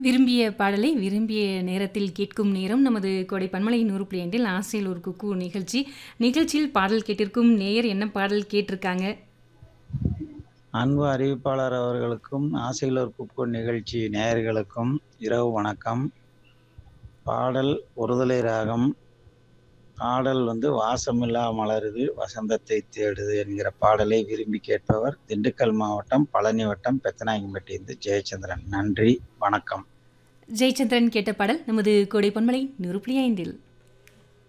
விரும்பிய பாடலை விரும்பிய நேரத்தில் கேட்கும் நேரம் நமது கோடை பன்மலை நூறு புள்ளி ஆசையில் ஒரு குக்கு நிகழ்ச்சி நிகழ்ச்சியில் பாடல் கேட்டிருக்கும் நேயர் என்ன பாடல் கேட்டிருக்காங்க அன்பு அறிவிப்பாளர் அவர்களுக்கும் ஆசையில் ஒரு குக்கு நிகழ்ச்சி நேயர்களுக்கும் இரவு வணக்கம் பாடல் ஒருதலை ராகம் பாடல் வந்து வாசமில்லா மலருது வசந்தத்தை தேடுது என்கிற பாடலை விரும்பி கேட்பவர் திண்டுக்கல் மாவட்டம் பழனி வட்டம் பெத்தநாயகம்பட்டியிருந்து ஜெயச்சந்திரன் நன்றி வணக்கம் ஜெயச்சந்திரன் கேட்ட பாடல் நமது கோடை பன்மலை நூறு புள்ளி ஐந்தில்